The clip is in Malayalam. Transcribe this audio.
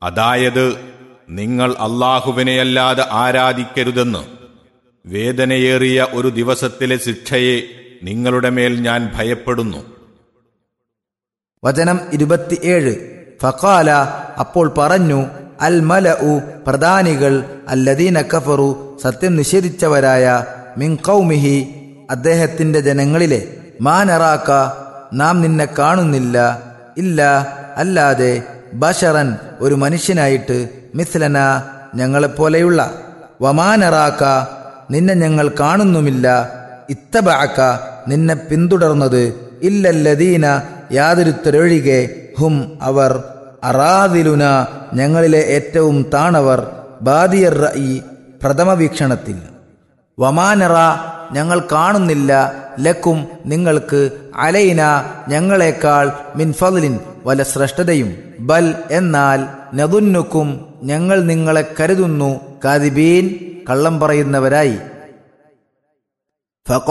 അതായത് നിങ്ങൾ അള്ളാഹുവിനെയല്ലാതെ ആരാധിക്കരുതെന്ന് വേദനയേറിയ ഒരു ദിവസത്തിലെ ശിക്ഷയെ നിങ്ങളുടെ മേൽ ഞാൻ ഭയപ്പെടുന്നു വചനം ഇരുപത്തിയേഴ് ഫഖാല അപ്പോൾ പറഞ്ഞു അൽ മല ഉ പ്രധാനികൾ അല്ലദീന കഫറു സത്യം നിഷേധിച്ചവരായ മിൻ കൗമിഹി അദ്ദേഹത്തിന്റെ ജനങ്ങളിലെ മാനറാക്ക നാം നിന്നെ കാണുന്നില്ല ഇല്ല അല്ലാതെ ബഷറൻ ഒരു മനുഷ്യനായിട്ട് മിസ്ലന ഞങ്ങളെപ്പോലെയുള്ള വമാനറാക്ക നിന്നെ ഞങ്ങൾ കാണുന്നുമില്ല ഇത്തബാക്ക നിന്നെ പിന്തുടർന്നത് ഇല്ലല്ലദീന യാതൊരുത്തരൊഴികെ ഹും അവർ അറാദിലുന ഞങ്ങളിലെ ഏറ്റവും താണവർ ബാദിയർ റഈ പ്രഥമ വീക്ഷണത്തിൽ വമാനറ ഞങ്ങൾ കാണുന്നില്ല ലക്കും നിങ്ങൾക്ക് അലൈന ഞങ്ങളെക്കാൾ മിൻ ഫضലിൻ വല ശ്രേഷ്ഠതയും ബൽ എന്നാൽ നദുന്നുക്കും ഞങ്ങൾ നിങ്ങളെ കരുതുന്നു കാതിബീൻ കള്ളം പറയുന്നവരായി